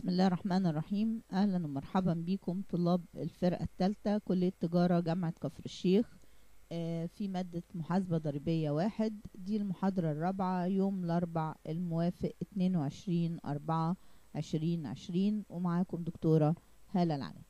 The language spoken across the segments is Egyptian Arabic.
بسم الله الرحمن الرحيم اهلا ومرحبا بكم طلاب الفرقه الثالثه كليه تجاره جامعه كفر الشيخ آه، في ماده محاسبه ضريبيه واحد دي المحاضره الرابعه يوم الاربع الموافق 22 4 2020 ومعاكم دكتوره هاله العلم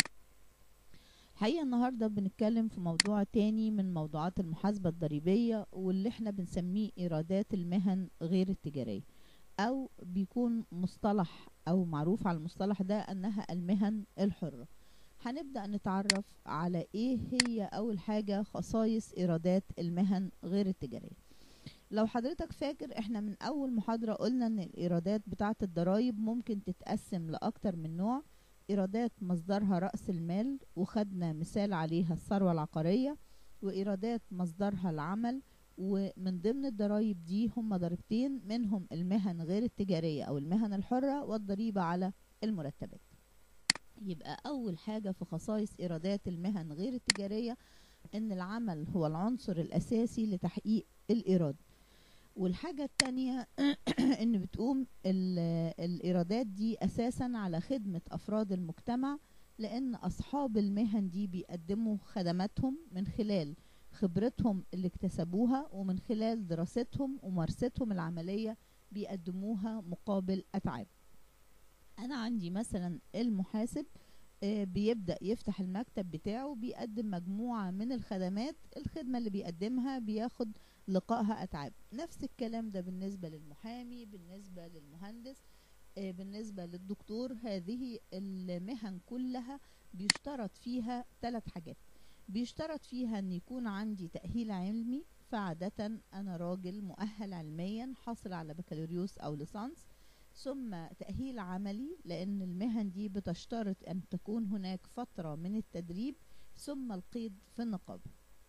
الحقيقه النهارده بنتكلم في موضوع تاني من موضوعات المحاسبه الضريبيه واللي احنا بنسميه ايرادات المهن غير التجاريه او بيكون مصطلح او معروف على المصطلح ده انها المهن الحرة هنبدأ نتعرف على ايه هي اول حاجة خصائص ايرادات المهن غير التجارية لو حضرتك فاكر احنا من اول محاضرة قلنا ان الايرادات بتاعة الضرايب ممكن تتقسم لاكتر من نوع ايرادات مصدرها رأس المال وخدنا مثال عليها الثروة العقارية وايرادات مصدرها العمل ومن ضمن الضرايب دي هم ضريبتين منهم المهن غير التجارية أو المهن الحرة والضريبة على المرتبات يبقى أول حاجة في خصائص إيرادات المهن غير التجارية إن العمل هو العنصر الأساسي لتحقيق الإيراد والحاجة التانية إن بتقوم الإيرادات دي أساسا على خدمة أفراد المجتمع لأن أصحاب المهن دي بيقدموا خدماتهم من خلال خبرتهم اللي اكتسبوها ومن خلال دراستهم وممارستهم العملية بيقدموها مقابل أتعاب أنا عندي مثلا المحاسب بيبدأ يفتح المكتب بتاعه بيقدم مجموعة من الخدمات الخدمة اللي بيقدمها بياخد لقائها أتعاب نفس الكلام ده بالنسبة للمحامي بالنسبة للمهندس بالنسبة للدكتور هذه المهن كلها بيشترط فيها ثلاث حاجات بيشترط فيها ان يكون عندي تأهيل علمي فعادة انا راجل مؤهل علميا حاصل على بكالوريوس او ليسانس ثم تأهيل عملي لان المهن دي بتشترط ان تكون هناك فترة من التدريب ثم القيد في النقابة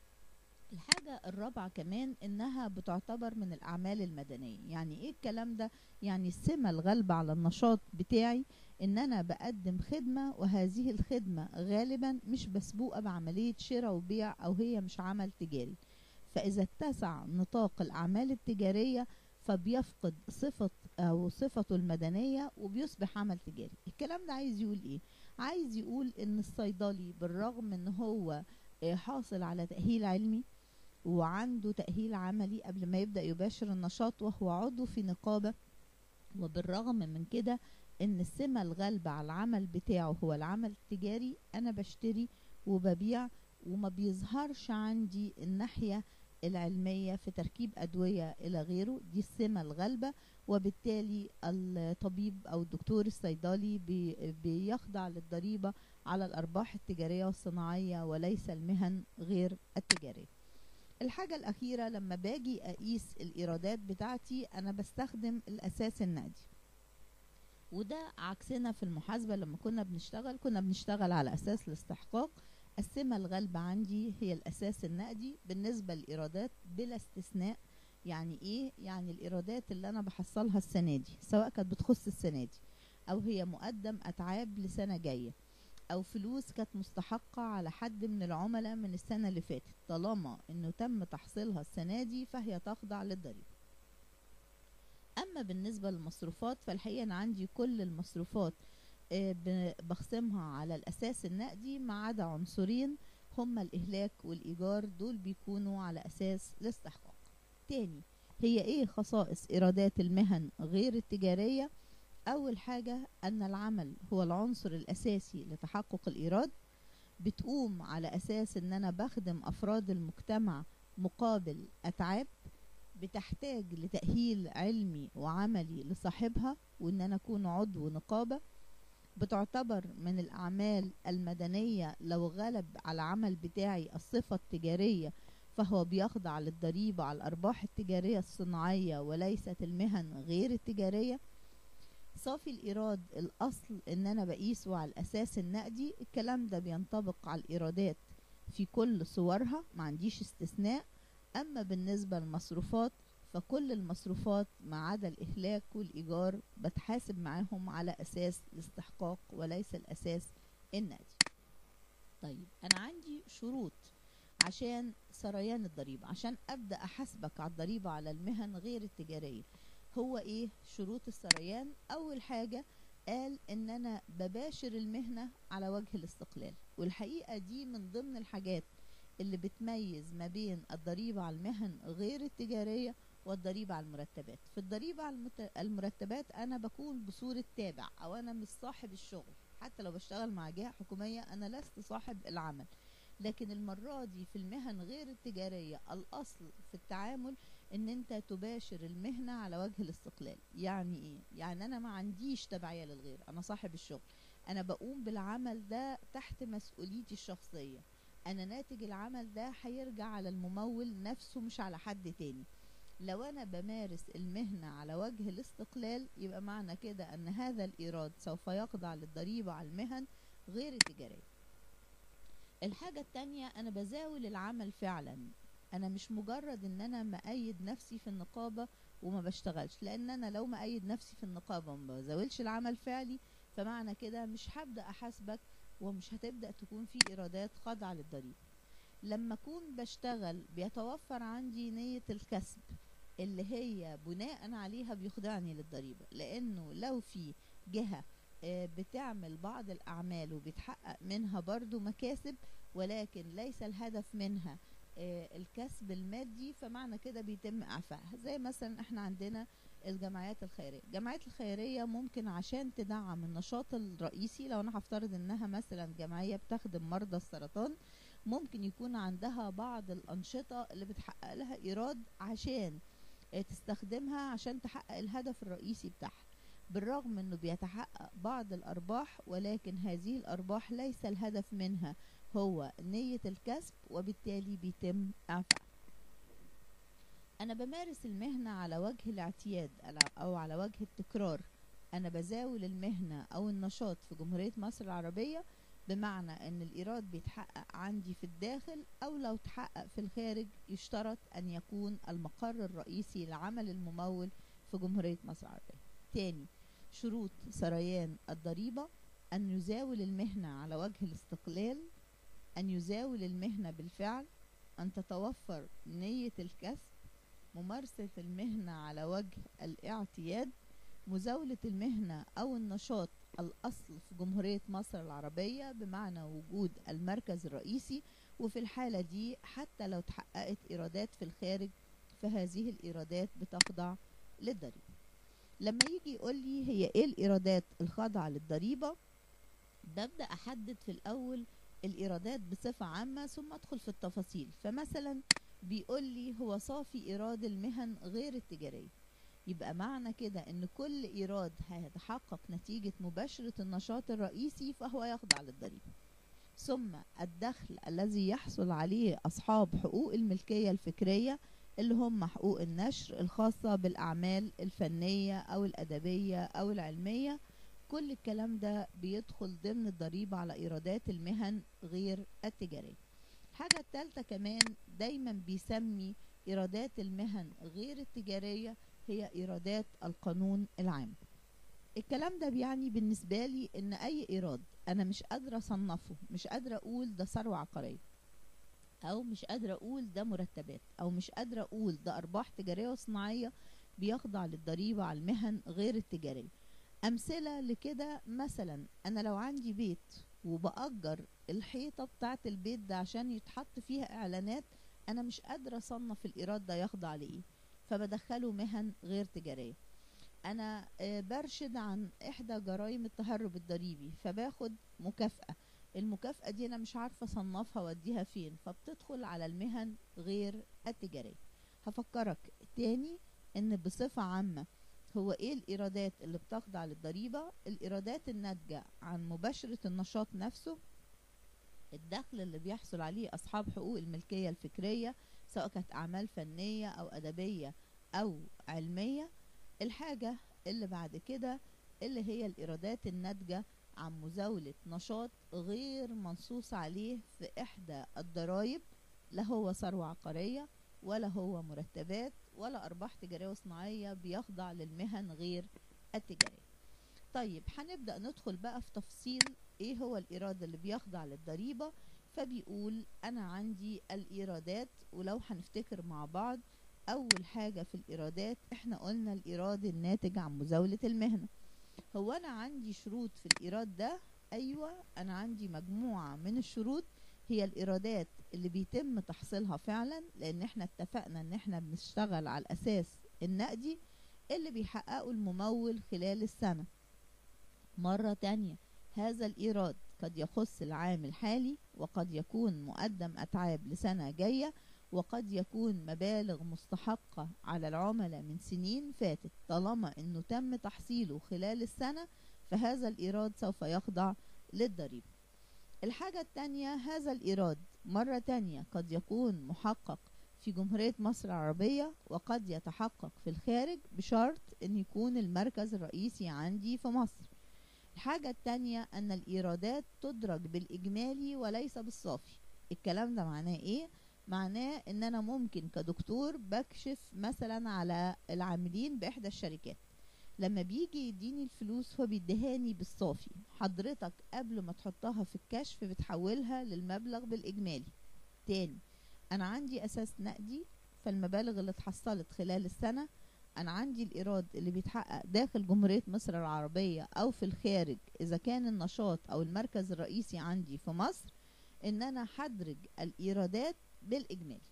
الحاجة الرابعة كمان انها بتعتبر من الاعمال المدنية يعني ايه الكلام ده يعني السمة الغالبة على النشاط بتاعي ان انا بقدم خدمة وهذه الخدمة غالبا مش مسبوقة بعملية شراء وبيع او هي مش عمل تجاري فاذا اتسع نطاق الاعمال التجارية فبيفقد صفة او صفته المدنية وبيصبح عمل تجاري الكلام ده عايز يقول ايه عايز يقول ان الصيدلي بالرغم ان هو حاصل على تأهيل علمي وعنده تأهيل عملي قبل ما يبدأ يباشر النشاط وهو عضو في نقابة وبالرغم من كده ان السمة الغالبة على العمل بتاعه هو العمل التجاري انا بشتري وببيع وما بيظهرش عندي الناحية العلمية في تركيب أدوية إلى غيره دي السمة الغالبة وبالتالي الطبيب أو الدكتور الصيدلي بي بيخضع للضريبة على الأرباح التجارية والصناعية وليس المهن غير التجارية الحاجة الأخيرة لما باجي أقيس الإيرادات بتاعتي أنا بستخدم الأساس النقدي وده عكسنا في المحاسبة لما كنا بنشتغل كنا بنشتغل على أساس الاستحقاق السمة الغالبة عندي هي الأساس النقدي بالنسبة للإيرادات بلا استثناء يعني إيه؟ يعني الإيرادات اللي أنا بحصلها السنة دي سواء كانت بتخص السنة دي أو هي مقدم أتعاب لسنة جاية أو فلوس كانت مستحقة على حد من العملاء من السنة اللي فاتت طالما إنه تم تحصيلها السنة دي فهي تخضع للضريبة اما بالنسبه للمصروفات فالحقيقه انا عندي كل المصروفات بخصمها على الاساس النقدي ما عدا عنصرين هما الاهلاك والايجار دول بيكونوا على اساس الاستحقاق تاني هي ايه خصائص ايرادات المهن غير التجاريه اول حاجه ان العمل هو العنصر الاساسي لتحقق الايراد بتقوم على اساس ان انا بخدم افراد المجتمع مقابل اتعاب بتحتاج لتأهيل علمي وعملي لصاحبها وإن أنا أكون عضو نقابة بتعتبر من الأعمال المدنية لو غلب على العمل بتاعي الصفة التجارية فهو بيخضع للضريبة على الأرباح التجارية الصناعية وليست المهن غير التجارية صافي الإيراد الأصل إن أنا بقيسه على الأساس النقدي الكلام ده بينطبق على الإيرادات في كل صورها ما عنديش استثناء أما بالنسبة للمصروفات فكل المصروفات ما عدا الإهلاك والإيجار بتحاسب معاهم على أساس الاستحقاق وليس الأساس النقدي طيب أنا عندي شروط عشان سريان الضريبة عشان أبدأ أحاسبك على الضريبة على المهن غير التجارية هو إيه شروط السريان أول حاجة قال ان انا بباشر المهنة على وجه الاستقلال والحقيقة دي من ضمن الحاجات اللي بتميز ما بين الضريبة على المهن غير التجارية والضريبة على المرتبات في الضريبة على المت- المرتبات أنا بكون بصورة تابع أو أنا مش صاحب الشغل حتى لو بشتغل مع جهة حكومية أنا لست صاحب العمل لكن المرة دي في المهن غير التجارية الأصل في التعامل ان انت تباشر المهنة على وجه الاستقلال يعني ايه يعني انا ما عنديش تبعية للغير انا صاحب الشغل انا بقوم بالعمل ده تحت مسؤوليتي الشخصية انا ناتج العمل ده هيرجع على الممول نفسه مش على حد تاني لو انا بمارس المهنة على وجه الاستقلال يبقى معنى كده ان هذا الايراد سوف يخضع للضريبة على المهن غير التجارية الحاجة التانية انا بزاول العمل فعلا انا مش مجرد ان انا مأيد نفسي في النقابة وما بشتغلش لان انا لو مأيد نفسي في النقابة وما بزاولش العمل فعلي فمعنى كده مش هبدأ احاسبك ومش هتبدأ تكون في ايرادات خاضعة للضريبة لما اكون بشتغل بيتوفر عندي نية الكسب اللي هي بناء عليها بيخضعني للضريبة لانه لو في جهة آه، بتعمل بعض الاعمال وبتحقق منها برضو مكاسب ولكن ليس الهدف منها آه، الكسب المادي فمعنى كده بيتم اعفائها زي مثلا احنا عندنا الجمعيات الخيريه الجمعيات الخيريه ممكن عشان تدعم النشاط الرئيسي لو انا هفترض انها مثلا جمعيه بتخدم مرضى السرطان ممكن يكون عندها بعض الانشطه اللي بتحقق لها ايراد عشان آه، تستخدمها عشان تحقق الهدف الرئيسي بتاعها بالرغم انه بيتحقق بعض الارباح ولكن هذه الارباح ليس الهدف منها هو نية الكسب وبالتالي بيتم اعفاء انا بمارس المهنة على وجه الاعتياد ألا- او على وجه التكرار انا بزاول المهنة او النشاط في جمهورية مصر العربية بمعنى ان الايراد بيتحقق عندي في الداخل او لو تحقق في الخارج يشترط ان يكون المقر الرئيسي لعمل الممول في جمهورية مصر العربية تاني شروط سريان الضريبة أن يزاول المهنة على وجه الاستقلال أن يزاول المهنة بالفعل أن تتوفر نية الكسب ممارسة المهنة على وجه الاعتياد مزاولة المهنة أو النشاط الأصل في جمهورية مصر العربية بمعنى وجود المركز الرئيسي وفي الحالة دي حتى لو تحققت إيرادات في الخارج فهذه الإيرادات بتخضع للضريبة لما يجي يقول لي هي ايه الإيرادات الخاضعة للضريبة ببدأ أحدد في الأول الإيرادات بصفة عامة ثم أدخل في التفاصيل فمثلا بيقول لي هو صافي إيراد المهن غير التجارية يبقى معنى كده ان كل ايراد هيتحقق نتيجة مباشرة النشاط الرئيسي فهو يخضع للضريبة ثم الدخل الذي يحصل عليه اصحاب حقوق الملكية الفكرية اللي هم حقوق النشر الخاصة بالاعمال الفنية او الادبية او العلمية كل الكلام ده بيدخل ضمن الضريبة على ايرادات المهن غير التجارية الحاجة التالتة كمان دايما بيسمي ايرادات المهن غير التجارية هي ايرادات القانون العام الكلام ده بيعني بالنسبة لي ان اي ايراد انا مش قادرة اصنفه مش قادرة اقول ده ثروة عقارية او مش قادرة اقول ده مرتبات او مش قادرة اقول ده ارباح تجارية وصناعية بيخضع للضريبة على المهن غير التجارية امثلة لكده مثلا انا لو عندي بيت وبأجر الحيطة بتاعة البيت ده عشان يتحط فيها اعلانات انا مش قادرة اصنف الايراد ده يخضع لايه فبدخله مهن غير تجارية انا آه، برشد عن احدى جرائم التهرب الضريبي فباخد مكافأة المكافأة دي انا مش عارفة اصنفها واديها فين فبتدخل على المهن غير التجارية هفكرك تاني ان بصفة عامة هو ايه الايرادات اللي بتخضع للضريبة الايرادات الناتجة عن مباشرة النشاط نفسه الدخل اللي بيحصل عليه اصحاب حقوق الملكية الفكرية سواء كانت اعمال فنية او ادبية او علمية الحاجة اللي بعد كده اللي هي الايرادات الناتجة عن مزاولة نشاط غير منصوص عليه في احدى الضرائب لا هو ثروة عقارية ولا هو مرتبات ولا ارباح تجارية وصناعية بيخضع للمهن غير التجارية طيب هنبدأ ندخل بقى في تفصيل ايه هو الايراد اللي بيخضع للضريبة فبيقول انا عندي الايرادات ولو هنفتكر مع بعض اول حاجة في الايرادات احنا قلنا الايراد الناتج عن مزاولة المهنة هو انا عندي شروط في الايراد ده ايوه انا عندي مجموعة من الشروط هي الايرادات اللي بيتم تحصيلها فعلا لان احنا اتفقنا ان احنا بنشتغل على الاساس النقدي اللي بيحققه الممول خلال السنة مرة تانية هذا الإيراد قد يخص العام الحالي وقد يكون مقدم أتعاب لسنة جاية وقد يكون مبالغ مستحقة على العملاء من سنين فاتت طالما أنه تم تحصيله خلال السنة فهذا الإيراد سوف يخضع للضريبة الحاجة التانية هذا الإيراد مرة تانية قد يكون محقق في جمهورية مصر العربية وقد يتحقق في الخارج بشرط أن يكون المركز الرئيسي عندي في مصر الحاجة التانية أن الإيرادات تدرج بالإجمالي وليس بالصافي الكلام ده معناه إيه؟ معناه ان انا ممكن كدكتور بكشف مثلا على العاملين باحدى الشركات لما بيجي يديني الفلوس هو بيديهاني بالصافي حضرتك قبل ما تحطها في الكشف بتحولها للمبلغ بالاجمالي تاني انا عندي اساس نقدي فالمبالغ اللي اتحصلت خلال السنة انا عندي الايراد اللي بيتحقق داخل جمهورية مصر العربية او في الخارج اذا كان النشاط او المركز الرئيسي عندي في مصر ان انا هدرج الايرادات بالاجمالي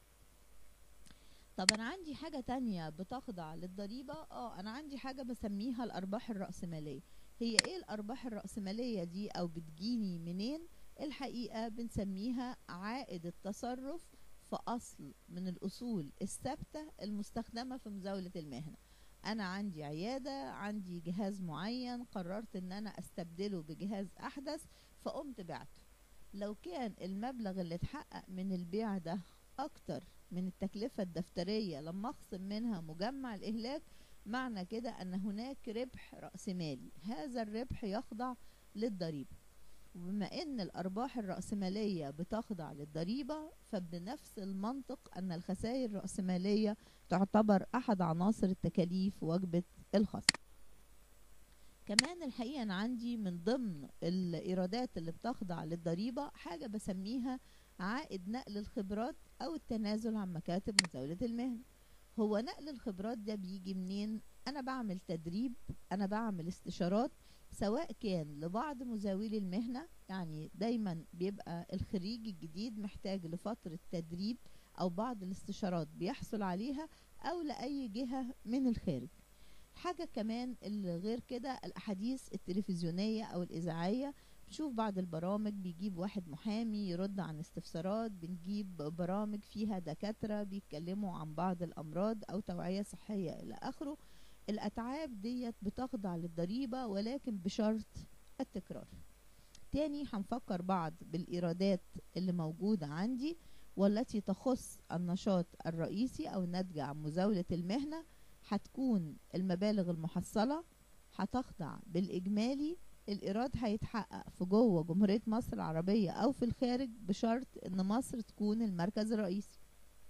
طب انا عندي حاجة تانية بتخضع للضريبة اه انا عندي حاجة بسميها الارباح الرأسمالية هي ايه الارباح الرأسمالية دي او بتجيني منين الحقيقة بنسميها عائد التصرف في اصل من الاصول الثابتة المستخدمة في مزاولة المهنة انا عندي عيادة عندي جهاز معين قررت ان انا استبدله بجهاز احدث فقمت بعته لو كان المبلغ اللي اتحقق من البيع ده اكتر من التكلفة الدفترية لما اخصم منها مجمع الاهلاك معنى كده ان هناك ربح رأسمالي هذا الربح يخضع للضريبة وبما ان الارباح الرأسمالية بتخضع للضريبة فبنفس المنطق ان الخسائر الرأسمالية تعتبر احد عناصر التكاليف وجبة الخصم كمان الحقيقة أنا عندي من ضمن الإيرادات اللي بتخضع للضريبة حاجة بسميها عائد نقل الخبرات أو التنازل عن مكاتب مزاولة المهن هو نقل الخبرات ده بيجي منين أنا بعمل تدريب أنا بعمل استشارات سواء كان لبعض مزاولي المهنة يعني دايما بيبقى الخريج الجديد محتاج لفترة تدريب أو بعض الاستشارات بيحصل عليها أو لأي جهة من الخارج حاجة كمان اللي غير كده الأحاديث التلفزيونية أو الإذاعية بنشوف بعض البرامج بيجيب واحد محامي يرد عن استفسارات بنجيب برامج فيها دكاترة بيتكلموا عن بعض الأمراض أو توعية صحية إلى آخره الأتعاب ديت بتخضع للضريبة ولكن بشرط التكرار تاني هنفكر بعض بالإيرادات اللي موجودة عندي والتي تخص النشاط الرئيسي أو الناتجة عن مزاولة المهنة هتكون المبالغ المحصلة هتخضع بالإجمالي الإيراد هيتحقق في جوه جمهورية مصر العربية أو في الخارج بشرط إن مصر تكون المركز الرئيسي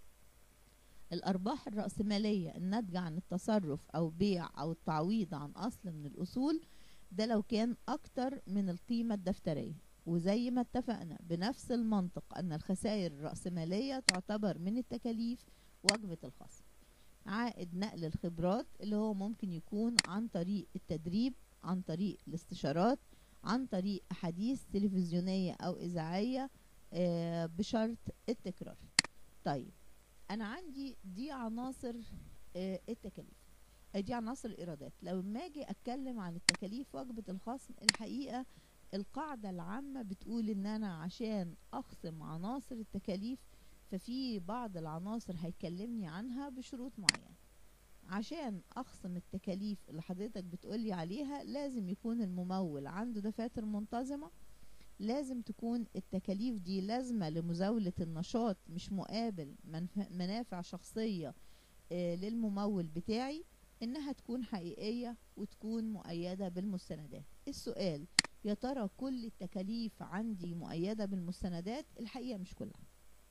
الأرباح الرأسمالية الناتجة عن التصرف أو بيع أو التعويض عن أصل من الأصول ده لو كان أكتر من القيمة الدفترية وزي ما اتفقنا بنفس المنطق أن الخسائر الرأسمالية تعتبر من التكاليف وجبة الخصم عائد نقل الخبرات اللي هو ممكن يكون عن طريق التدريب عن طريق الاستشارات عن طريق أحاديث تلفزيونية أو إذاعية آه بشرط التكرار طيب أنا عندي دي عناصر آه التكاليف دي عناصر الإيرادات لو ما أجي أتكلم عن التكاليف وجبة الخصم الحقيقة القاعدة العامة بتقول إن أنا عشان أخصم عناصر التكاليف ففي بعض العناصر هيكلمني عنها بشروط معينة عشان أخصم التكاليف اللي حضرتك بتقولي عليها لازم يكون الممول عنده دفاتر منتظمة لازم تكون التكاليف دي لازمة لمزاولة النشاط مش مقابل منافع شخصية آه للممول بتاعي إنها تكون حقيقية وتكون مؤيدة بالمستندات السؤال يا ترى كل التكاليف عندي مؤيدة بالمستندات الحقيقة مش كلها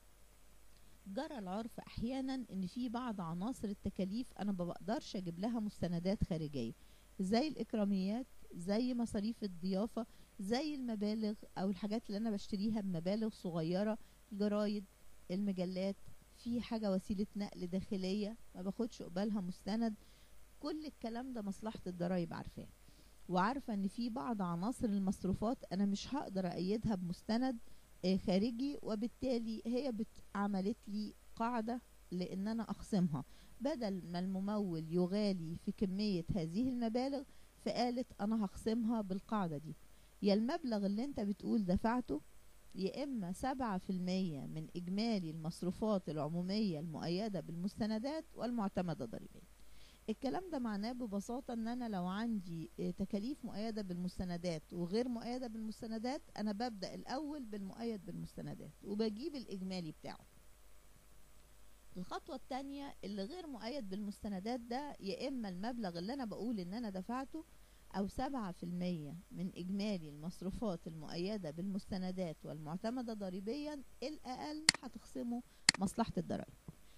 جرى العرف احيانا ان في بعض عناصر التكاليف انا ما بقدرش اجيب لها مستندات خارجيه زي الاكراميات زي مصاريف الضيافه زي المبالغ او الحاجات اللي انا بشتريها بمبالغ صغيره الجرايد المجلات في حاجه وسيله نقل داخليه ما باخدش قبالها مستند كل الكلام ده مصلحه الضرايب عارفاه وعارفة ان في بعض عناصر المصروفات انا مش هقدر ايدها بمستند آه، خارجي وبالتالي هي بت- عملت لي قاعدة لان انا اخصمها بدل ما الممول يغالي في كمية هذه المبالغ فقالت انا هخصمها بالقاعدة دي يا المبلغ اللي انت بتقول دفعته يا اما سبعة في المية من اجمالي المصروفات العمومية المؤيدة بالمستندات والمعتمدة ضريبيا الكلام ده معناه ببساطة ان انا لو عندي آه، تكاليف مؤيدة بالمستندات وغير مؤيدة بالمستندات انا ببدأ الاول بالمؤيد بالمستندات وبجيب الاجمالي بتاعه الخطوة التانية اللي غير مؤيد بالمستندات ده يا اما المبلغ اللي انا بقول ان انا دفعته او سبعة في المية من اجمالي المصروفات المؤيدة بالمستندات والمعتمدة ضريبيا الاقل هتخصمه مصلحة الضرائب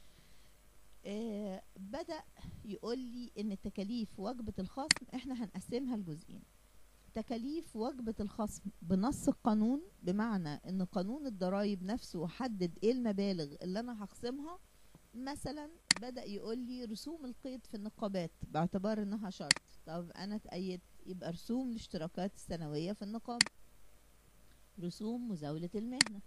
آه بدأ يقول لي ان التكاليف وجبة الخصم احنا هنقسمها لجزئين تكاليف وجبة الخصم بنص القانون بمعنى ان قانون الضرائب نفسه حدد ايه المبالغ اللي انا هخصمها مثلا بدأ يقول لي رسوم القيد في النقابات باعتبار انها شرط طب انا اتأيدت يبقى رسوم الاشتراكات السنوية في النقابة رسوم مزاولة المهنة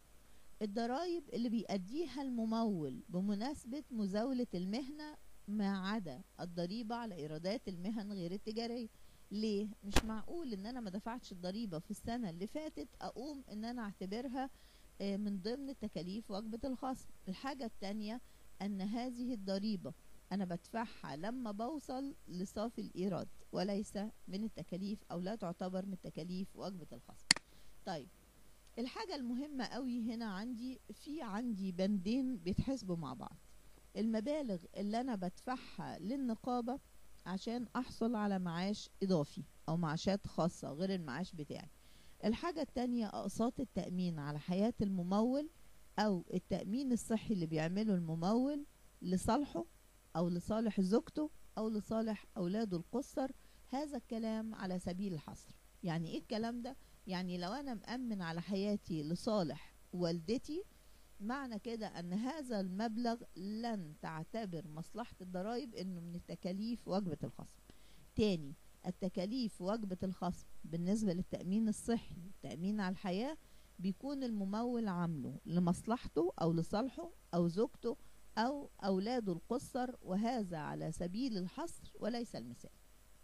الضرائب اللي بيأديها الممول بمناسبة مزاولة المهنة ما عدا الضريبة على إيرادات المهن غير التجارية ليه؟ مش معقول ان انا ما دفعتش الضريبة في السنة اللي فاتت اقوم ان انا اعتبرها آه، من ضمن تكاليف وجبة الخصم الحاجة التانية ان هذه الضريبة انا بدفعها لما بوصل لصافي الايراد وليس من التكاليف او لا تعتبر من تكاليف وجبة الخصم طيب الحاجة المهمة قوي هنا عندي في عندي بندين بيتحسبوا مع بعض المبالغ اللي انا بدفعها للنقابة عشان احصل على معاش اضافي او معاشات خاصة غير المعاش بتاعي الحاجة التانية اقساط التأمين على حياة الممول او التأمين الصحي اللي بيعمله الممول لصالحه او لصالح زوجته او لصالح اولاده القصر هذا الكلام على سبيل الحصر يعني ايه الكلام ده يعني لو انا مأمن على حياتي لصالح والدتي معنى كده ان هذا المبلغ لن تعتبر مصلحة الضرائب انه من التكاليف وجبة الخصم تاني التكاليف وجبة الخصم بالنسبة للتأمين الصحي والتأمين على الحياة بيكون الممول عامله لمصلحته او لصالحه او زوجته او اولاده القصر وهذا على سبيل الحصر وليس المثال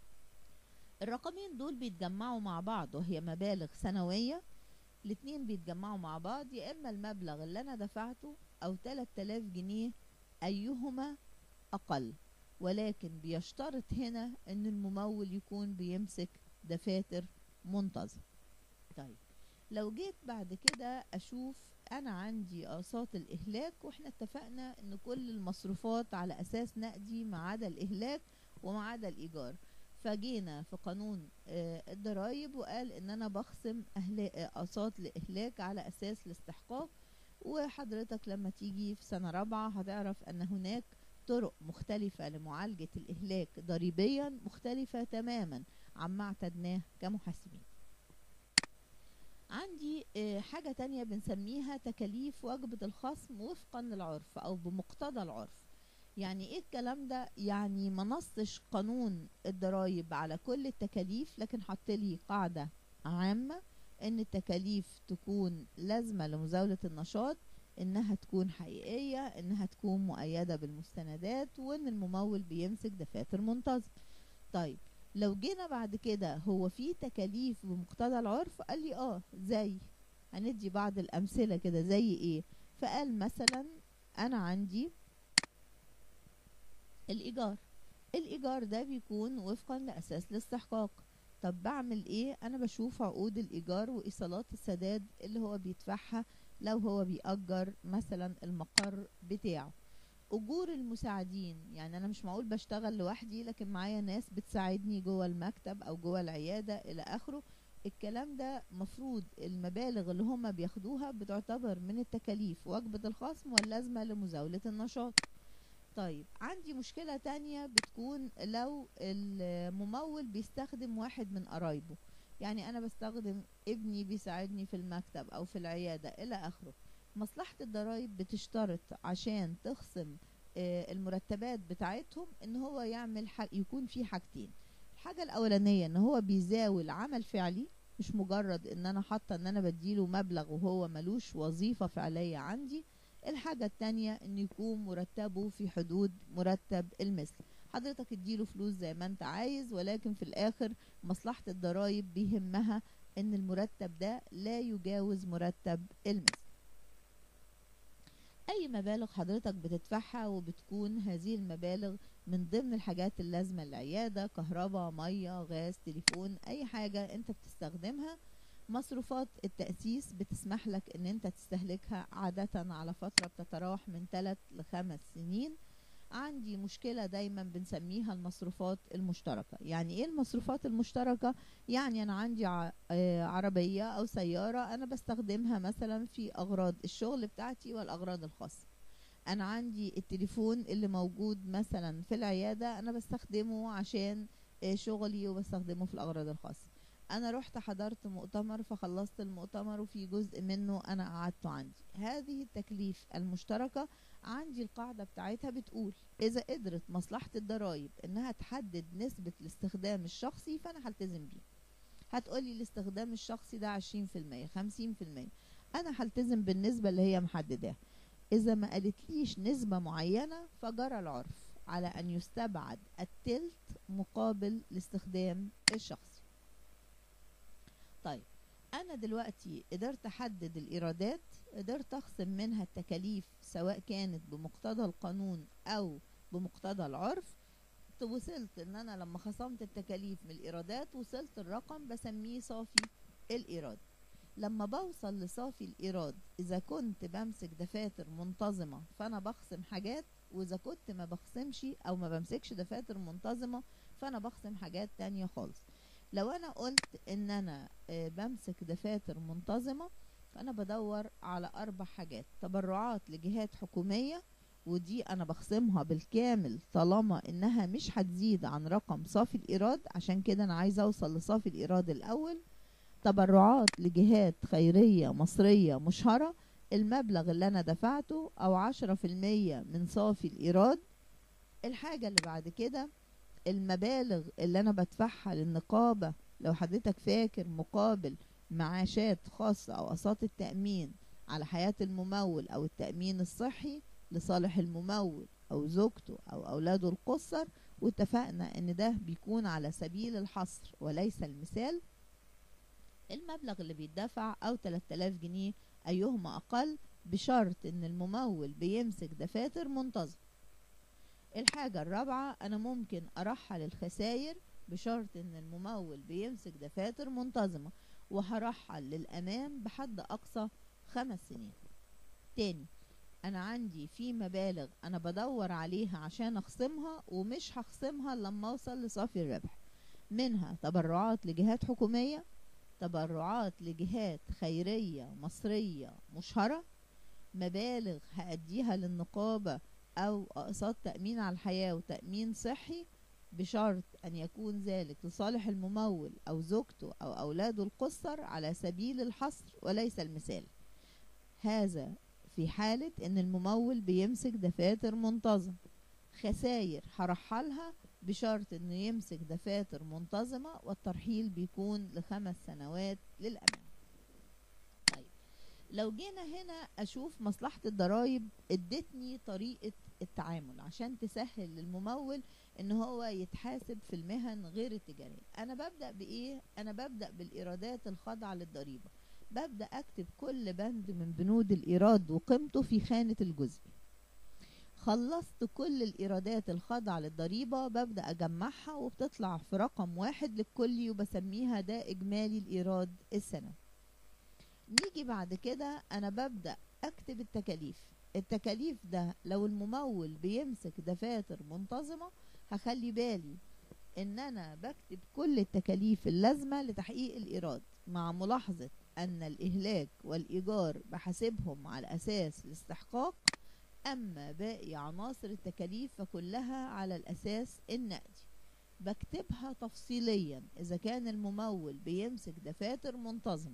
الرقمين دول بيتجمعوا مع بعض وهي مبالغ سنوية الاتنين بيتجمعوا مع بعض يا اما المبلغ اللي انا دفعته او 3000 جنيه ايهما اقل ولكن بيشترط هنا ان الممول يكون بيمسك دفاتر منتظم طيب لو جيت بعد كده اشوف انا عندي اقساط الاهلاك واحنا اتفقنا ان كل المصروفات على اساس نقدي ما عدا الاهلاك وما عدا الايجار فجينا في قانون آه، الضرايب وقال ان انا بخصم أهلا- آه، اقساط لاهلاك على اساس الاستحقاق وحضرتك لما تيجي في سنة رابعة هتعرف ان هناك طرق مختلفة لمعالجة الاهلاك ضريبيا مختلفة تماما عما اعتدناه كمحاسبين عندي آه، حاجة تانية بنسميها تكاليف وجبة الخصم وفقا للعرف او بمقتضى العرف يعني ايه الكلام ده يعني ما نصش قانون الضرايب على كل التكاليف لكن حط لي قاعدة عامة ان التكاليف تكون لازمة لمزاولة النشاط انها تكون حقيقية انها تكون مؤيدة بالمستندات وان الممول بيمسك دفاتر منتظم طيب لو جينا بعد كده هو في تكاليف بمقتضى العرف قال لي اه زي هندي بعض الامثلة كده زي ايه فقال مثلا انا عندي الإيجار الإيجار ده بيكون وفقا لأساس الاستحقاق طب بعمل إيه أنا بشوف عقود الإيجار وإيصالات السداد اللي هو بيدفعها لو هو بيأجر مثلا المقر بتاعه أجور المساعدين يعني أنا مش معقول بشتغل لوحدي لكن معايا ناس بتساعدني جوه المكتب أو جوه العيادة إلى آخره الكلام ده مفروض المبالغ اللي هما بياخدوها بتعتبر من التكاليف وجبة الخصم واللازمة لمزاولة النشاط طيب عندي مشكلة تانية بتكون لو الممول بيستخدم واحد من قرايبه يعني أنا بستخدم ابني بيساعدني في المكتب أو في العيادة إلى آخره مصلحة الضرايب بتشترط عشان تخصم آه، المرتبات بتاعتهم إن هو يعمل حاج يكون في حاجتين الحاجة الأولانية إن هو بيزاول عمل فعلي مش مجرد إن أنا حاطة إن أنا بديله مبلغ وهو ملوش وظيفة فعلية عندي الحاجة التانية إن يكون مرتبه في حدود مرتب المثل حضرتك اديله فلوس زي ما انت عايز ولكن في الآخر مصلحة الضرايب بيهمها إن المرتب ده لا يجاوز مرتب المثل اي مبالغ حضرتك بتدفعها وبتكون هذه المبالغ من ضمن الحاجات اللازمة للعيادة كهرباء مية غاز تليفون اي حاجة انت بتستخدمها مصروفات التأسيس بتسمح لك ان انت تستهلكها عادة على فترة بتتراوح من 3 لخمس سنين عندي مشكلة دايما بنسميها المصروفات المشتركة يعني ايه المصروفات المشتركة يعني انا عندي ع- آه، عربية او سيارة انا بستخدمها مثلا في اغراض الشغل بتاعتي والاغراض الخاصة انا عندي التليفون اللي موجود مثلا في العيادة انا بستخدمه عشان آه، شغلي وبستخدمه في الاغراض الخاصة انا رحت حضرت مؤتمر فخلصت المؤتمر وفي جزء منه انا قعدته عندي هذه التكليف المشتركة عندي القاعدة بتاعتها بتقول إذا قدرت مصلحة الضرايب إنها تحدد نسبة الاستخدام الشخصي فأنا هلتزم بيه هتقولي الاستخدام الشخصي ده عشرين في المية خمسين في المية أنا هلتزم بالنسبة اللي هي محدداها إذا ما قالتليش نسبة معينة فجرى العرف على أن يستبعد التلت مقابل الاستخدام الشخصي طيب أنا دلوقتي قدرت أحدد الإيرادات قدرت أخصم منها التكاليف سواء كانت بمقتضى القانون أو بمقتضى العرف وصلت ان انا لما خصمت التكاليف من الايرادات وصلت الرقم بسميه صافي الايراد لما بوصل لصافي الايراد اذا كنت بمسك دفاتر منتظمة فانا بخصم حاجات واذا كنت ما بخصمش او ما بمسكش دفاتر منتظمة فانا بخصم حاجات تانية خالص لو انا قلت ان انا آه، بمسك دفاتر منتظمة فانا بدور على اربع حاجات تبرعات لجهات حكومية ودي انا بخصمها بالكامل طالما انها مش هتزيد عن رقم صافي الايراد عشان كده انا عايزه اوصل لصافي الايراد الاول تبرعات لجهات خيرية مصرية مشهرة المبلغ اللي انا دفعته او عشرة في المية من صافي الايراد الحاجة اللي بعد كده المبالغ اللي انا بدفعها للنقابة لو حضرتك فاكر مقابل معاشات خاصة او اقساط التأمين على حياة الممول او التأمين الصحي لصالح الممول او زوجته او اولاده القصر واتفقنا ان ده بيكون على سبيل الحصر وليس المثال المبلغ اللي بيدفع او 3000 جنيه ايهما اقل بشرط ان الممول بيمسك دفاتر منتظم الحاجة الرابعة انا ممكن ارحل الخسائر بشرط ان الممول بيمسك دفاتر منتظمة وهرحل للامام بحد اقصى خمس سنين تاني انا عندي في مبالغ انا بدور عليها عشان اخصمها ومش هخصمها لما اوصل لصافي الربح منها تبرعات لجهات حكومية تبرعات لجهات خيرية مصرية مشهرة مبالغ هأديها للنقابة أو أقساط تأمين على الحياة وتأمين صحي بشرط أن يكون ذلك لصالح الممول أو زوجته أو أولاده القصر على سبيل الحصر وليس المثال هذا في حالة ان الممول بيمسك دفاتر منتظم خساير هرحلها بشرط انه يمسك دفاتر منتظمة والترحيل بيكون لخمس سنوات للأمام طيب لو جينا هنا اشوف مصلحة الضرايب ادتني طريقة التعامل عشان تسهل للممول ان هو يتحاسب في المهن غير التجارية انا ببدأ بايه انا ببدأ بالايرادات الخاضعة للضريبة ببدأ أكتب كل بند من بنود الإيراد وقيمته في خانة الجزء خلصت كل الإيرادات الخاضعة للضريبة ببدأ أجمعها وبتطلع في رقم واحد للكل وبسميها ده إجمالي الإيراد السنوي نيجي بعد كده أنا ببدأ أكتب التكاليف التكاليف ده لو الممول بيمسك دفاتر منتظمة هخلي بالي ان انا بكتب كل التكاليف اللازمة لتحقيق الايراد مع ملاحظة ان الاهلاك والايجار بحاسبهم على اساس الاستحقاق اما باقي عناصر التكاليف فكلها على الاساس النقدي بكتبها تفصيليا اذا كان الممول بيمسك دفاتر منتظم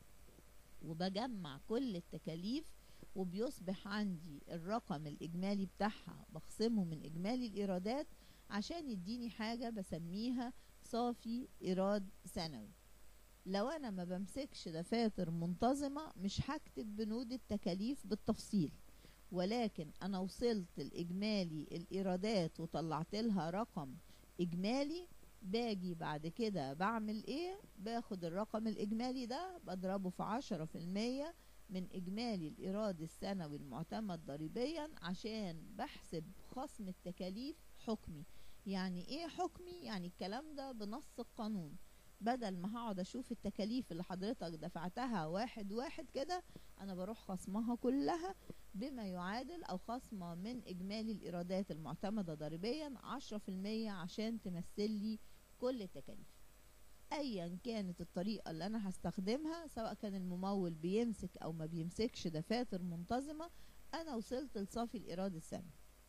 وبجمع كل التكاليف وبيصبح عندي الرقم الاجمالي بتاعها بخصمه من اجمالي الايرادات عشان يديني حاجة بسميها صافي ايراد سنوي لو انا ما بمسكش دفاتر منتظمة مش هكتب بنود التكاليف بالتفصيل ولكن انا وصلت الاجمالي الايرادات وطلعت لها رقم اجمالي باجي بعد كده بعمل ايه باخد الرقم الاجمالي ده بضربه في عشرة في المية من اجمالي الايراد السنوي المعتمد ضريبيا عشان بحسب خصم التكاليف حكمي يعني ايه حكمي يعني الكلام ده بنص القانون بدل ما هقعد اشوف التكاليف اللي حضرتك دفعتها واحد واحد كده انا بروح خصمها كلها بما يعادل او خصمة من اجمالي الايرادات المعتمدة ضريبيا عشرة في المية عشان تمثل لي كل التكاليف ايا كانت الطريقة اللي انا هستخدمها سواء كان الممول بيمسك او ما بيمسكش دفاتر منتظمة انا وصلت لصافي الايراد السنوي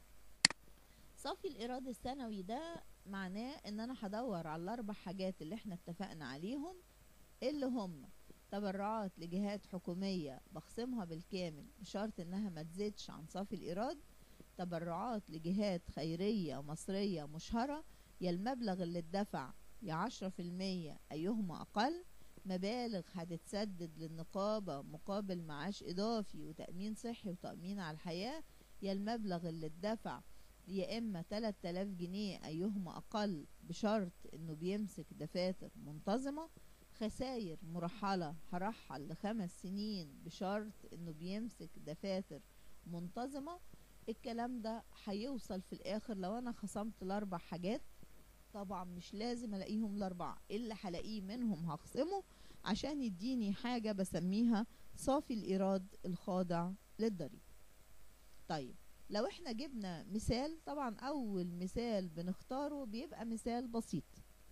صافي الايراد السنوي ده معناه ان انا هدور على الاربع حاجات اللي احنا اتفقنا عليهم اللي هم تبرعات لجهات حكومية بخصمها بالكامل بشرط انها ما تزيدش عن صافي الايراد تبرعات لجهات خيرية مصرية مشهرة يا المبلغ اللي اتدفع يا عشرة في المية أيهما أقل مبالغ هتتسدد للنقابة مقابل معاش إضافي وتأمين صحي وتأمين على الحياة يا المبلغ اللي اتدفع يا إما 3000 جنيه أيهما أقل بشرط إنه بيمسك دفاتر منتظمة خساير مرحلة هرحل لخمس سنين بشرط إنه بيمسك دفاتر منتظمة الكلام ده هيوصل في الآخر لو أنا خصمت الأربع حاجات طبعا مش لازم الاقيهم الاربعه اللي هلاقيه منهم هخصمه عشان يديني حاجه بسميها صافي الايراد الخاضع للضريبه طيب لو احنا جبنا مثال طبعا اول مثال بنختاره بيبقى مثال بسيط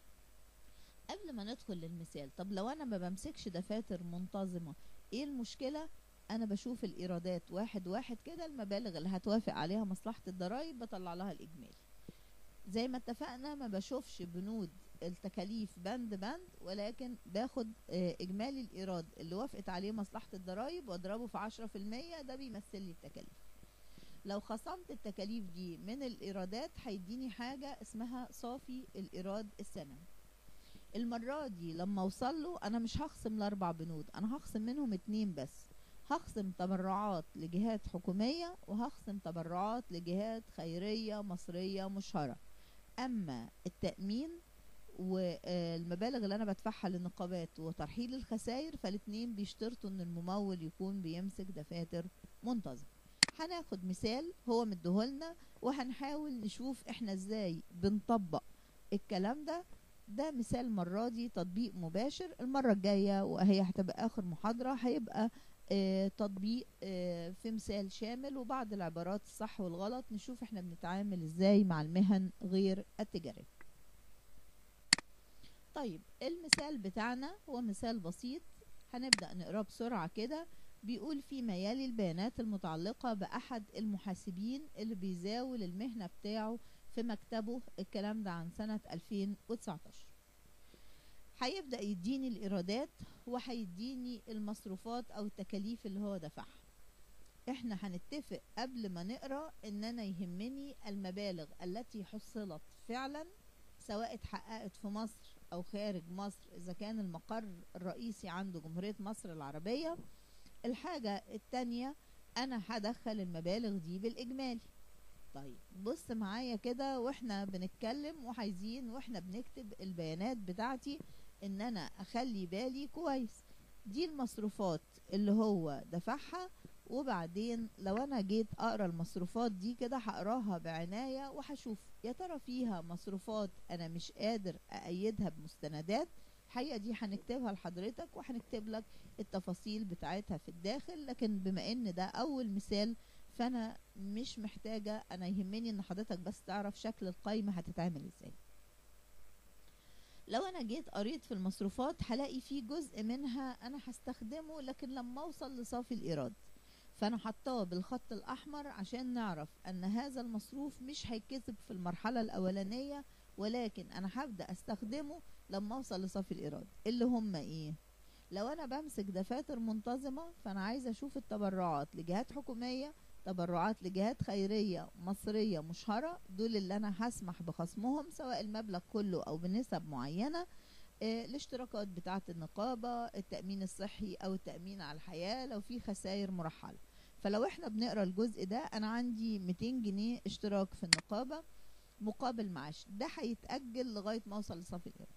قبل ما ندخل للمثال طب لو انا ما بمسكش دفاتر منتظمه ايه المشكله انا بشوف الايرادات واحد واحد كده المبالغ اللي هتوافق عليها مصلحه الضرايب بطلع لها الاجمالي زي ما اتفقنا ما بشوفش بنود التكاليف بند بند ولكن باخد اجمالي الايراد اللي وافقت عليه مصلحة الضرايب واضربه في عشرة في المية ده بيمثل لي التكاليف لو خصمت التكاليف دي من الايرادات هيديني حاجة اسمها صافي الايراد السنوي المرة دي لما اوصل له انا مش هخصم الاربع بنود انا هخصم منهم اتنين بس هخصم تبرعات لجهات حكومية وهخصم تبرعات لجهات خيرية مصرية مشهرة اما التأمين والمبالغ اللي انا بدفعها للنقابات وترحيل الخسائر فالاتنين بيشترطوا ان الممول يكون بيمسك دفاتر منتظم هناخد مثال هو مديهولنا وهنحاول نشوف احنا ازاي بنطبق الكلام ده ده مثال مرة دي تطبيق مباشر المرة الجاية وهي هتبقى اخر محاضرة هيبقى آه تطبيق آه في مثال شامل وبعض العبارات الصح والغلط نشوف احنا بنتعامل ازاي مع المهن غير التجارية طيب المثال بتاعنا هو مثال بسيط هنبدأ نقراه بسرعة كده بيقول فيما يلي البيانات المتعلقة بأحد المحاسبين اللي بيزاول المهنة بتاعه في مكتبه الكلام ده عن سنة 2019 هيبدأ يديني الإيرادات وهيديني المصروفات أو التكاليف اللي هو دفعها احنا هنتفق قبل ما نقرا ان انا يهمني المبالغ التي حصلت فعلا سواء اتحققت في مصر او خارج مصر اذا كان المقر الرئيسي عنده جمهورية مصر العربية الحاجة التانية انا هدخل المبالغ دي بالاجمالي طيب بص معايا كده واحنا بنتكلم وعايزين واحنا بنكتب البيانات بتاعتي ان انا اخلي بالي كويس دي المصروفات اللي هو دفعها وبعدين لو انا جيت اقرا المصروفات دي كده هقراها بعناية وهشوف يا ترى فيها مصروفات انا مش قادر اأيدها بمستندات الحقيقة دي هنكتبها لحضرتك وهنكتب لك التفاصيل بتاعتها في الداخل لكن بما ان ده اول مثال فانا مش محتاجة انا يهمني ان حضرتك بس تعرف شكل القايمة هتتعمل ازاي لو انا جيت قريت في المصروفات هلاقي في جزء منها انا هستخدمه لكن لما اوصل لصافي الايراد فانا حطاه بالخط الاحمر عشان نعرف ان هذا المصروف مش هيتكتب في المرحلة الاولانية ولكن انا هبدأ استخدمه لما اوصل لصافي الايراد اللي هم ايه لو انا بمسك دفاتر منتظمة فانا عايزة اشوف التبرعات لجهات حكومية تبرعات لجهات خيرية مصرية مشهرة دول اللي أنا هسمح بخصمهم سواء المبلغ كله أو بنسب معينة آه، الاشتراكات بتاعة النقابة التأمين الصحي أو التأمين على الحياة لو في خسائر مرحلة فلو احنا بنقرا الجزء ده أنا عندي 200 جنيه اشتراك في النقابة مقابل معاش ده هيتأجل لغاية ما أوصل لصافي الإيراد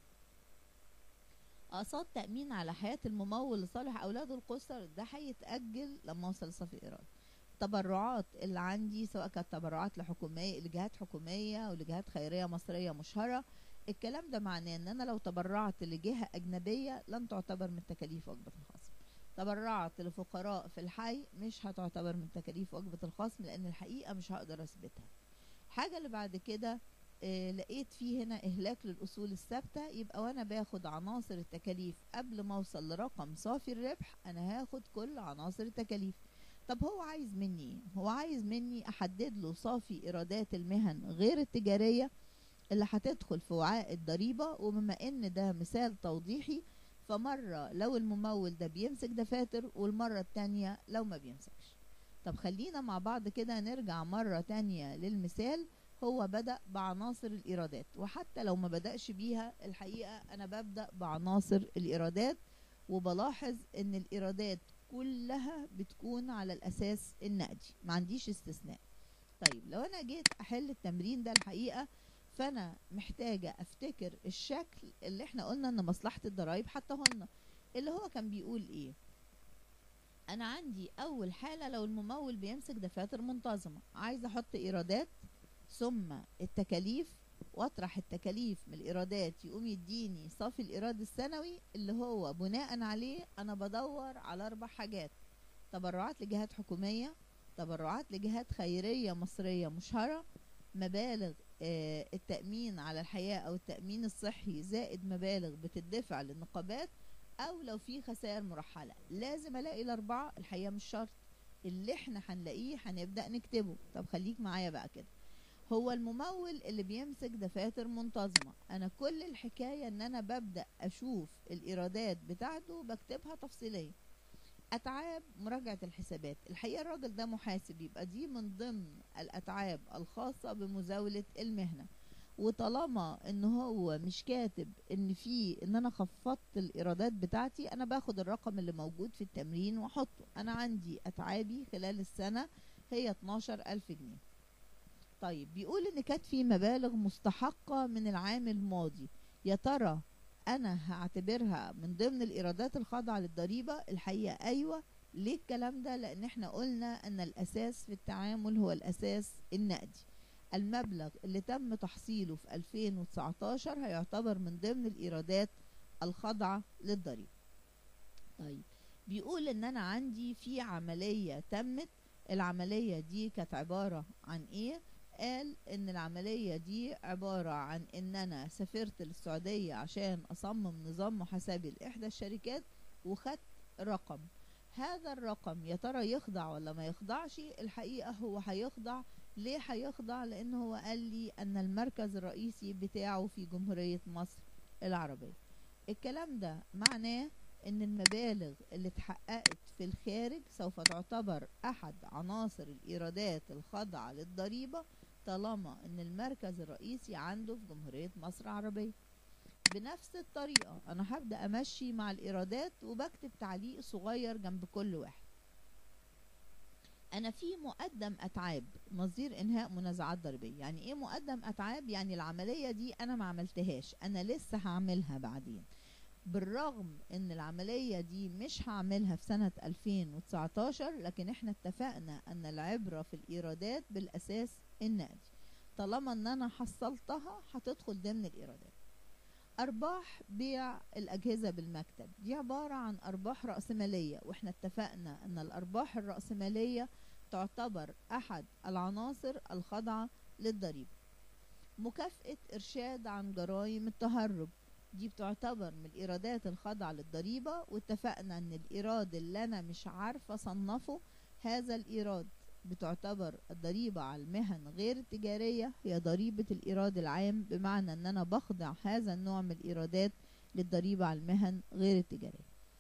أقساط تأمين على حياة الممول لصالح أولاده القُسر ده هيتأجل لما أوصل لصافي الإيراد التبرعات اللي عندي سواء كانت تبرعات لحكومية لجهات حكومية أو لجهات خيرية مصرية مشهرة الكلام ده معناه ان انا لو تبرعت لجهة اجنبية لن تعتبر من تكاليف وجبة الخصم تبرعت لفقراء في الحي مش هتعتبر من تكاليف وجبة الخصم لان الحقيقة مش هقدر اثبتها حاجة اللي بعد كده آه لقيت فيه هنا اهلاك للاصول الثابتة يبقى وانا باخد عناصر التكاليف قبل ما اوصل لرقم صافي الربح انا هاخد كل عناصر التكاليف طب هو عايز مني ايه هو عايز مني احدد له صافي ايرادات المهن غير التجاريه اللي هتدخل في وعاء الضريبة وبما ان ده مثال توضيحي فمرة لو الممول ده بيمسك دفاتر والمرة التانية لو ما بيمسكش طب خلينا مع بعض كده نرجع مرة تانية للمثال هو بدأ بعناصر الإيرادات وحتى لو ما بدأش بيها الحقيقة أنا ببدأ بعناصر الإيرادات وبلاحظ إن الإيرادات كلها بتكون على الأساس النقدي ما عنديش استثناء طيب لو أنا جيت أحل التمرين ده الحقيقة فانا محتاجة افتكر الشكل اللي احنا قلنا ان مصلحة الضرايب حطهن اللي هو كان بيقول ايه انا عندي اول حالة لو الممول بيمسك دفاتر منتظمة عايز احط ايرادات ثم التكاليف واطرح التكاليف من الايرادات يقوم يديني صافي الايراد السنوي اللي هو بناء عليه انا بدور على اربع حاجات تبرعات لجهات حكومية تبرعات لجهات خيرية مصرية مشهرة مبالغ آه التأمين على الحياة أو التأمين الصحي زائد مبالغ بتدفع للنقابات أو لو في خسائر مرحلة لازم ألاقي الأربعة الحقيقة مش شرط اللي احنا هنلاقيه هنبدأ نكتبه طب خليك معايا بقى كده هو الممول اللي بيمسك دفاتر منتظمة أنا كل الحكاية إن أنا ببدأ أشوف الإيرادات بتاعته بكتبها تفصيليا اتعاب مراجعه الحسابات الحقيقه الراجل ده محاسب يبقى دي من ضمن الاتعاب الخاصه بمزاوله المهنه وطالما ان هو مش كاتب ان في ان انا خفضت الايرادات بتاعتي انا باخد الرقم اللي موجود في التمرين واحطه انا عندي اتعابي خلال السنه هي 12000 جنيه طيب بيقول ان كانت في مبالغ مستحقه من العام الماضي يا ترى انا هعتبرها من ضمن الايرادات الخاضعه للضريبه الحقيقه ايوه ليه الكلام ده لان احنا قلنا ان الاساس في التعامل هو الاساس النقدي المبلغ اللي تم تحصيله في 2019 هيعتبر من ضمن الايرادات الخاضعه للضريبه طيب بيقول ان انا عندي في عمليه تمت العمليه دي كانت عباره عن ايه قال ان العملية دي عبارة عن ان انا سافرت للسعودية عشان اصمم نظام محاسبي لاحدى الشركات وخدت رقم هذا الرقم يا ترى يخضع ولا ما يخضعش الحقيقة هو هيخضع ليه هيخضع لان هو قال لي ان المركز الرئيسي بتاعه في جمهورية مصر العربية الكلام ده معناه ان المبالغ اللي اتحققت في الخارج سوف تعتبر احد عناصر الايرادات الخاضعة للضريبة طالما ان المركز الرئيسي عنده في جمهورية مصر العربية بنفس الطريقة انا هبدأ امشي مع الايرادات وبكتب تعليق صغير جنب كل واحد انا في مقدم اتعاب نظير انهاء منازعات ضريبيه يعني ايه مقدم اتعاب يعني العمليه دي انا ما عملتهاش انا لسه هعملها بعدين بالرغم ان العملية دي مش هعملها في سنة 2019 لكن احنا اتفقنا ان العبرة في الايرادات بالاساس النقدي طالما ان انا حصلتها هتدخل ضمن الايرادات ارباح بيع الاجهزة بالمكتب دي عبارة عن ارباح رأسمالية واحنا اتفقنا ان الارباح الرأسمالية تعتبر احد العناصر الخاضعة للضريبة مكافأة ارشاد عن جرائم التهرب دي بتعتبر من الايرادات الخاضعة للضريبة واتفقنا ان الايراد اللي انا مش عارفة اصنفه هذا الايراد بتعتبر الضريبة على المهن غير التجارية هي ضريبة الايراد العام بمعنى ان انا بخضع هذا النوع من الايرادات للضريبة على المهن غير التجارية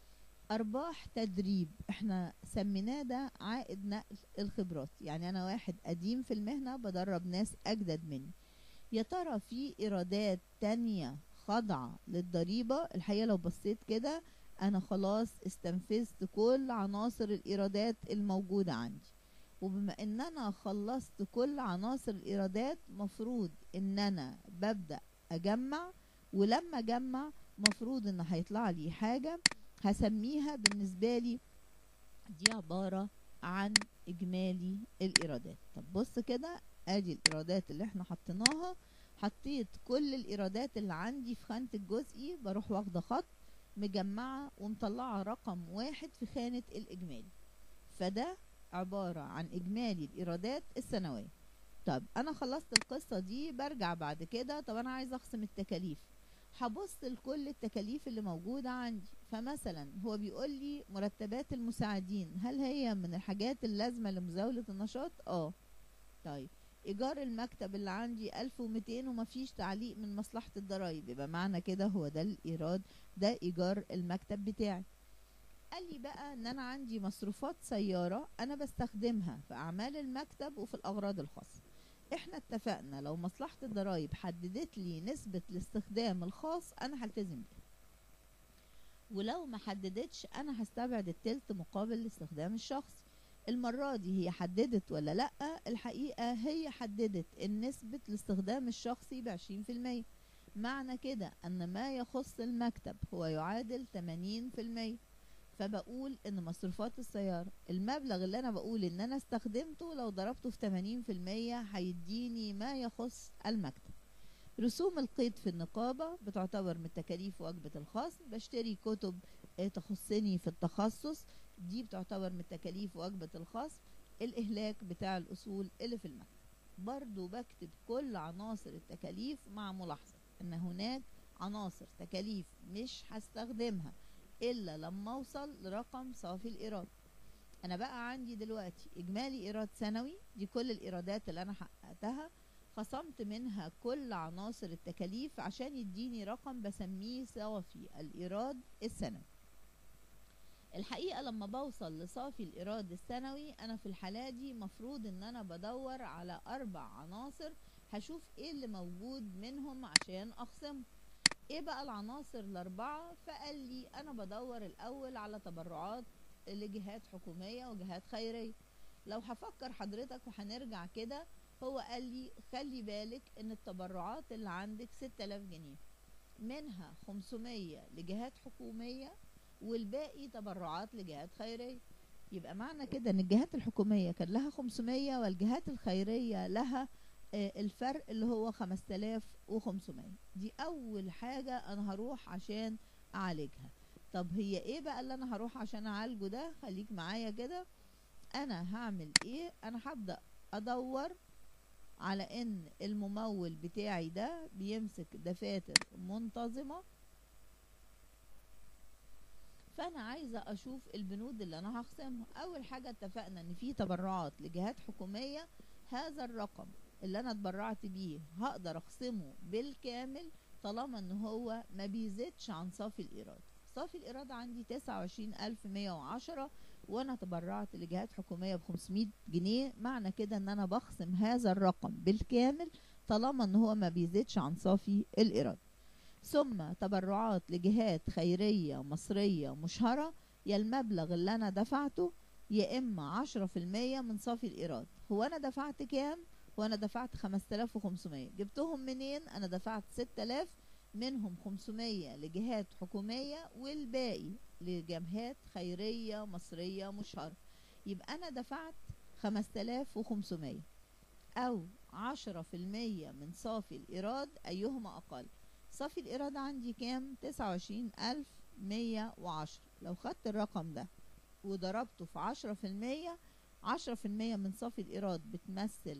ارباح تدريب احنا سميناه ده عائد نقل الخبرات يعني انا واحد قديم في المهنة بدرب ناس اجدد مني يا ترى في ايرادات تانية خاضعة للضريبة الحقيقة لو بصيت كده انا خلاص استنفذت كل عناصر الايرادات الموجودة عندي وبما ان انا خلصت كل عناصر الايرادات مفروض ان انا ببدأ اجمع ولما اجمع مفروض ان هيطلع لي حاجة هسميها بالنسبة لي دي عبارة عن اجمالي الايرادات طب بص كده ادي الايرادات اللي احنا حطيناها حطيت كل الايرادات اللي عندي في خانة الجزئي بروح واخدة خط مجمعة ومطلعة رقم واحد في خانة الاجمالي فده عبارة عن اجمالي الايرادات السنوية طب انا خلصت القصة دي برجع بعد كده طب انا عايز اقسم التكاليف هبص لكل التكاليف اللي موجودة عندي فمثلا هو بيقول لي مرتبات المساعدين هل هي من الحاجات اللازمة لمزاولة النشاط اه طيب ايجار المكتب اللي عندي 1200 ومفيش تعليق من مصلحة الضرايب يبقى معنى كده هو ده الايراد ده ايجار المكتب بتاعي قال لي بقى ان انا عندي مصروفات سيارة انا بستخدمها في اعمال المكتب وفي الاغراض الخاصة احنا اتفقنا لو مصلحة الضرايب حددت لي نسبة الاستخدام الخاص انا هلتزم بيها ولو ما حددتش انا هستبعد التلت مقابل الاستخدام الشخصي المرة دي هي حددت ولا لأ الحقيقة هي حددت نسبة الاستخدام الشخصي بعشرين في المية معنى كده ان ما يخص المكتب هو يعادل تمانين في المية فبقول ان مصروفات السيارة المبلغ اللي انا بقول ان انا استخدمته لو ضربته في تمانين في المية هيديني ما يخص المكتب رسوم القيد في النقابة بتعتبر من تكاليف وجبة الخصم بشتري كتب آه، تخصني في التخصص دي بتعتبر من تكاليف وجبة الخصم الإهلاك بتاع الأصول اللي في المكتب برضو بكتب كل عناصر التكاليف مع ملاحظة ان هناك عناصر تكاليف مش هستخدمها الا لما اوصل لرقم صافي الايراد انا بقى عندي دلوقتي اجمالي ايراد سنوي دي كل الايرادات اللي انا حققتها خصمت منها كل عناصر التكاليف عشان يديني رقم بسميه صافي الايراد السنوي الحقيقة لما بوصل لصافي الإيراد السنوي أنا في الحالة دي مفروض إن أنا بدور على أربع عناصر هشوف إيه اللي موجود منهم عشان أخصمه إيه بقى العناصر الأربعة فقال لي أنا بدور الأول على تبرعات لجهات حكومية وجهات خيرية لو هفكر حضرتك وهنرجع كده هو قال لي خلي بالك ان التبرعات اللي عندك 6000 جنيه منها 500 لجهات حكومية والباقي تبرعات لجهات خيرية يبقى معنى كده ان الجهات الحكومية كان لها 500 والجهات الخيرية لها آه، الفرق اللي هو 5500 دي اول حاجة انا هروح عشان اعالجها طب هي ايه بقى اللي انا هروح عشان اعالجه ده خليك معايا كده انا هعمل ايه انا هبدأ ادور على ان الممول بتاعي ده بيمسك دفاتر منتظمة فانا عايزة اشوف البنود اللي انا هخصمها اول حاجة اتفقنا ان في تبرعات لجهات حكومية هذا الرقم اللي انا اتبرعت بيه هقدر اخصمه بالكامل طالما ان هو ما بيزيدش عن صافي الايراد صافي الايراد عندي تسعة وعشرين الف مية وعشرة وانا تبرعت لجهات حكومية بخمسمية جنيه معنى كده ان انا بخصم هذا الرقم بالكامل طالما ان هو ما بيزيدش عن صافي الايراد ثم تبرعات لجهات خيرية مصرية مشهرة يا المبلغ اللي انا دفعته يا اما عشرة في المية من صافي الايراد هو انا دفعت كام هو انا دفعت خمسة آلاف وخمسمية جبتهم منين انا دفعت ستة آلاف منهم 500 لجهات حكومية والباقي لجمعيات خيرية مصرية مشهرة يبقى أنا دفعت 5500 أو 10% من صافي الإيراد أيهما أقل صافي الإيراد عندي كام 29110 لو خدت الرقم ده وضربته في 10% 10% من صافي الإيراد بتمثل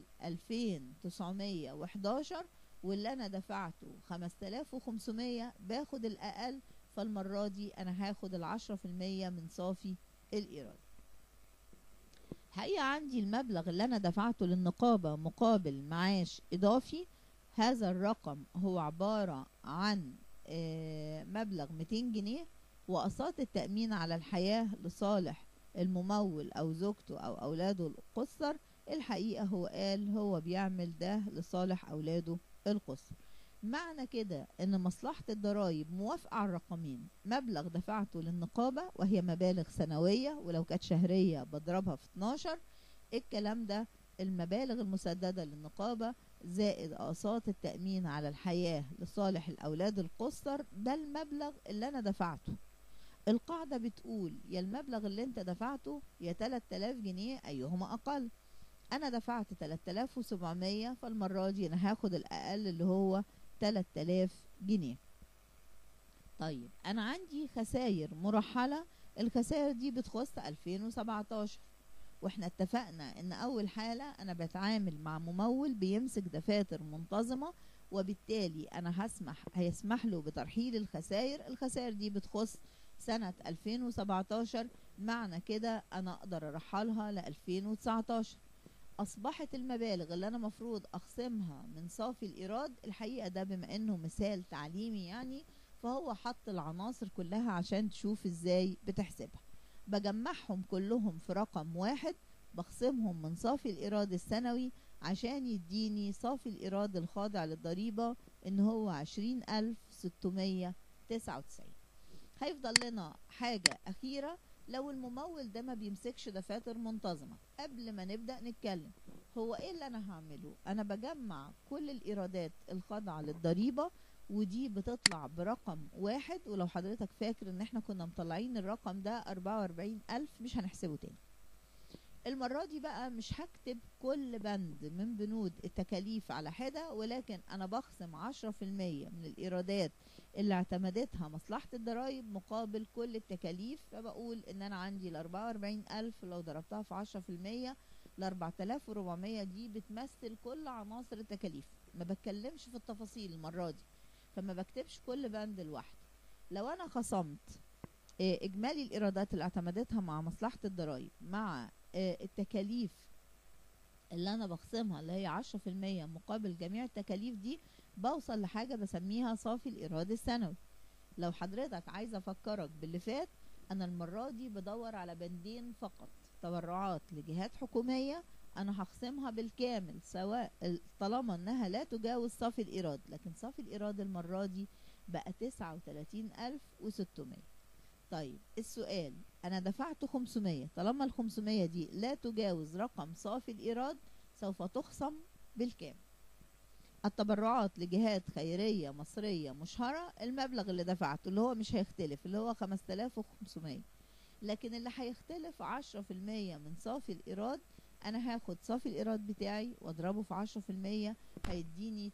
2911 واللي انا دفعته 5500 باخد الاقل فالمرة دي انا هاخد العشرة في المية من صافي الايراد حقيقة عندي المبلغ اللي انا دفعته للنقابة مقابل معاش اضافي هذا الرقم هو عبارة عن آه، مبلغ 200 جنيه وأقساط التأمين على الحياة لصالح الممول أو زوجته أو أولاده القصر الحقيقة هو قال هو بيعمل ده لصالح أولاده القصر معنى كده ان مصلحة الضرايب موافقة على الرقمين مبلغ دفعته للنقابة وهي مبالغ سنوية ولو كانت شهرية بضربها في 12 الكلام ده المبالغ المسددة للنقابة زائد أقساط التأمين على الحياة لصالح الأولاد القصر ده المبلغ اللي أنا دفعته القاعدة بتقول يا المبلغ اللي انت دفعته يا 3000 جنيه أيهما أقل أنا دفعت 3700 فالمرة دي أنا هاخد الأقل اللي هو 3000 جنيه طيب أنا عندي خسائر مرحلة الخسائر دي بتخص 2017 واحنا اتفقنا ان اول حالة انا بتعامل مع ممول بيمسك دفاتر منتظمة وبالتالي انا هسمح هيسمح له بترحيل الخسائر الخسائر دي بتخص سنة 2017 معنى كده انا اقدر ارحلها ل 2019 اصبحت المبالغ اللي انا مفروض اخصمها من صافي الايراد الحقيقة ده بما انه مثال تعليمي يعني فهو حط العناصر كلها عشان تشوف ازاي بتحسبها بجمعهم كلهم في رقم واحد بخصمهم من صافي الإيراد السنوي عشان يديني صافي الإيراد الخاضع للضريبة إن هو عشرين ألف ستمية تسعة وتسعين هيفضل لنا حاجة أخيرة لو الممول ده ما بيمسكش دفاتر منتظمة قبل ما نبدأ نتكلم هو ايه اللي انا هعمله انا بجمع كل الايرادات الخاضعة للضريبة ودي بتطلع برقم واحد ولو حضرتك فاكر ان احنا كنا مطلعين الرقم ده اربعة واربعين الف مش هنحسبه تاني المرة دي بقى مش هكتب كل بند من بنود التكاليف على حدة ولكن انا بخصم عشرة في المية من الايرادات اللي اعتمدتها مصلحة الضرايب مقابل كل التكاليف فبقول ان انا عندي الاربعة واربعين الف لو ضربتها في عشرة في المية الاربعة الاف وربعمية دي بتمثل كل عناصر التكاليف ما بتكلمش في التفاصيل المرة دي فما بكتبش كل بند لوحده لو انا خصمت اجمالي الايرادات اللي اعتمدتها مع مصلحة الضرايب مع التكاليف اللي انا بخصمها اللي هي عشرة في المية مقابل جميع التكاليف دي بوصل لحاجة بسميها صافي الايراد السنوي لو حضرتك عايزة افكرك باللي فات انا المرة دي بدور على بندين فقط تبرعات لجهات حكومية انا هخصمها بالكامل سواء طالما انها لا تجاوز صافي الايراد لكن صافي الايراد المرة دي بقى تسعة وتلاتين الف وستمية طيب السؤال انا دفعت خمسمية طالما الخمسمية دي لا تجاوز رقم صافي الايراد سوف تخصم بالكامل التبرعات لجهات خيرية مصرية مشهرة المبلغ اللي دفعته اللي هو مش هيختلف اللي هو 5500 لكن اللي هيختلف 10% من صافي الإيراد أنا هاخد صافي الإيراد بتاعي وأضربه في 10% هيديني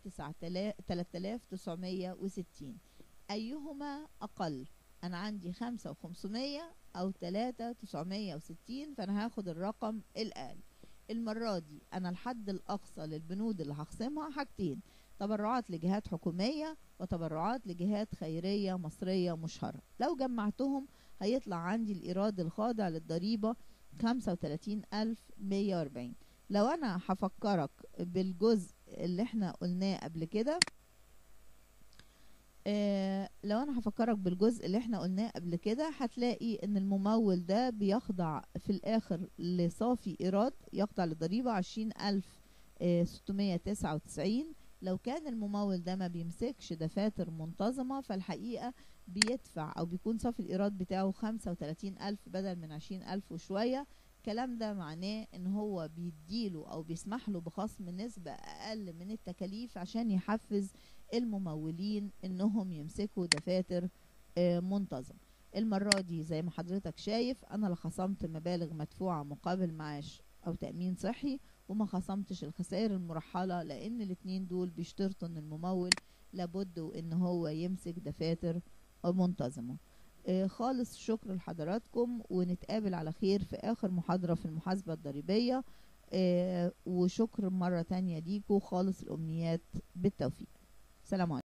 3960 أيهما أقل أنا عندي 5500 أو 3960 فأنا هاخد الرقم الأقل المرة دي أنا الحد الأقصى للبنود اللي هخصمها حاجتين تبرعات لجهات حكومية وتبرعات لجهات خيرية مصرية مشهرة لو جمعتهم هيطلع عندي الإيراد الخاضع للضريبة 35140 لو أنا هفكرك بالجزء اللي احنا قلناه قبل كده آه لو انا هفكرك بالجزء اللي احنا قلناه قبل كده هتلاقي ان الممول ده بيخضع في الاخر لصافي ايراد يخضع لضريبة عشرين الف ستمية تسعة وتسعين لو كان الممول ده ما بيمسكش دفاتر منتظمة فالحقيقة بيدفع او بيكون صافي الايراد بتاعه خمسة وتلاتين الف بدل من عشرين الف وشوية الكلام ده معناه ان هو بيديله او بيسمح له بخصم نسبة اقل من التكاليف عشان يحفز الممولين انهم يمسكوا دفاتر منتظم المرة دي زي ما حضرتك شايف انا لا خصمت مبالغ مدفوعة مقابل معاش او تأمين صحي وما خصمتش الخسائر المرحلة لان الاتنين دول بيشترطوا ان الممول لابد ان هو يمسك دفاتر منتظمة خالص شكر لحضراتكم ونتقابل على خير في اخر محاضرة في المحاسبة الضريبية وشكر مرة تانية ليكم خالص الامنيات بالتوفيق سلام عليكم